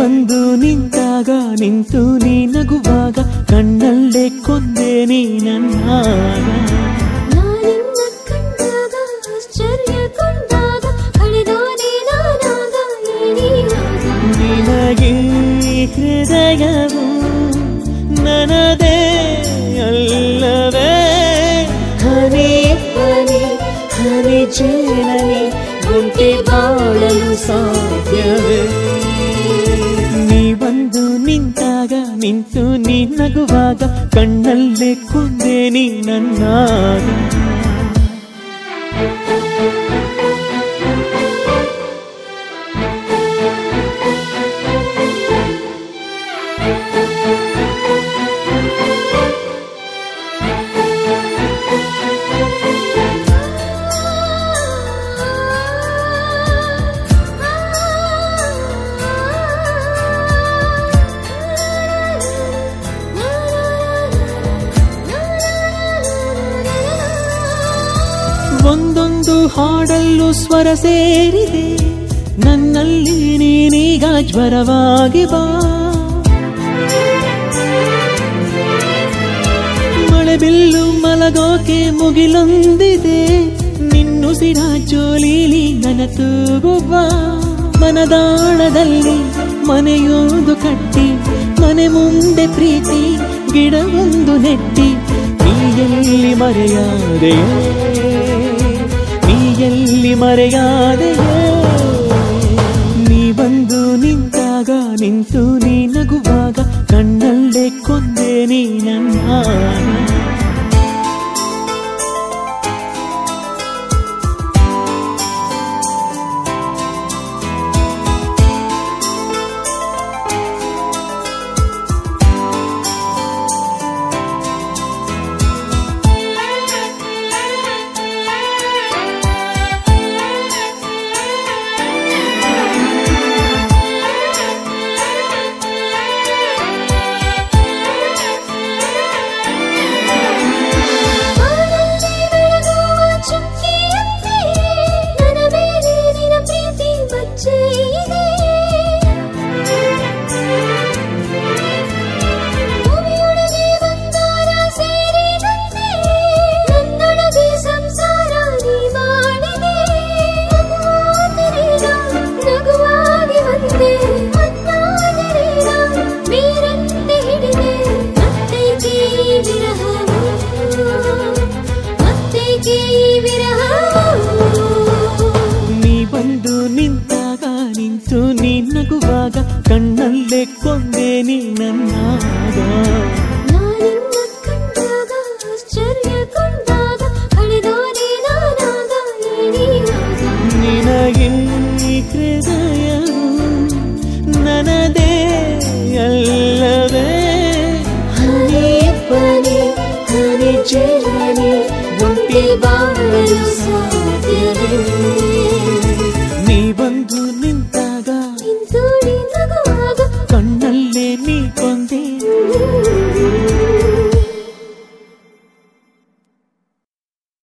ಬಂದು ನಿಂತಾಗ ನಿಂತು ನೀ ನಗುವಾಗ ಕಣ್ಣಲ್ಲೇ ಕೊಂದೆ ನೀ ನನ್ನ ನಾನಿನ್ನ ಕಂಡಾಗ ಆಶ್ಚರ್ಯಗೊಂಡಾಗ ಕಳೆದೋನೆ ನಾನಾಗ ಏನಿವಾಗ ನಿನಗೆ ಹೃದಯವು ನನದೇ ಅಲ್ಲವೇ ಹನಿ ಹನಿ ಹನಿ ಜೇನನಿ ಗುಂಟಿ ಬಾಳಲು ಸಾಧ್ಯವೇ ನೀ ಬಂದು ನಿಂತಾಗ ನಿಂತು ನೀ ನಗುವಾಗ ಕಣ್ಣಲ್ಲೇ ಕೊಂದೆ ನೀ ನನ್ನ ಒಂದೊಂದು ಹಾಡಲ್ಲೂ ಸ್ವರ ಸೇರಿದೆ ನನ್ನಲ್ಲಿ ನೀನೀಗ ಜ್ವರವಾಗಿ ಬಾ ಮಳೆ ಬಿಲ್ಲು ಮಲಗೋಕೆ ಮುಗಿಲೊಂದಿದೆ ನಿನ್ನುಸಿರ ಜೋಲೀಲಿ ನನ್ನ ತೂಗುವ ಮನದಾಳದಲ್ಲಿ ಮನೆಯೊಂದು ಕಟ್ಟಿ ಮನೆ ಮುಂದೆ ಪ್ರೀತಿ ಗಿಡವೊಂದು ನೆಟ್ಟಿ ನೀ ಎಲ್ಲಿ ಮರೆಯಾದೆಯೇ ನೀ ಎಲ್ಲಿ ಮರೆಯಾದೆಯೇ ನೀ ಬಂದು ನಿಂತಾಗ ನಿಂತು ನೀ ನಗುವಾಗ ಕಣ್ಣಲ್ಲೇ ಕೊಂದೆ ನೀ ನನ್ನ ಬಾಳಲ್ಲಿ ಬೆಳಗುವ ಚುಕ್ಕಿಯಂತೆ ನನ್ನ ಮೇಲೆ ನಿನ್ನ ಪ್ರೀತಿ ಮಚ್ಚೆ ಇದೆ ಭೂಮಿಯೊಳಗೆ ಬಂಗಾರ ಸೇರಿದಂತೆ ನನ್ನೊಳಗೆ ಸಂಸಾರ ನೀ ಮಾಡಿದೆ ನಗುವಾದರೇನ ನಗುವಾಗಿ ಬಂದೆ ಮತ್ತಾದರೇನ ಬೇರಂತೆ ಹಿಡಿದೆ ಮತ್ತೇಕೆ ಈ ವಿರಹವು ಮತ್ತೇಕೆ ಈ ವಿರಹವು ನೀ ಬಂದು ನಿಂತಾಗ ನಿಂತು ನೀ ನಗುವಾಗ ಕಣ್ಣಲ್ಲೇ ಕೊಂದೆ ನೀ ನನ್ನಾಗ ನಾನಿನ್ನ ಕಂಡಾಗ ಆಶ್ಚರ್ಯಗೊಂಡಾಗ ಕಳೆದೋನೆ ನಾನಾಗ ಏನಿವಾಗ ನಿನಗೆ ಹೃದಯವು ನನದೇ ಅಲ್ಲವೇ ಹನಿ ಪನಿ ಹನಿ ಜೇನಿ ಗುಂಪಿ ಬಾಳಲು ಸಾ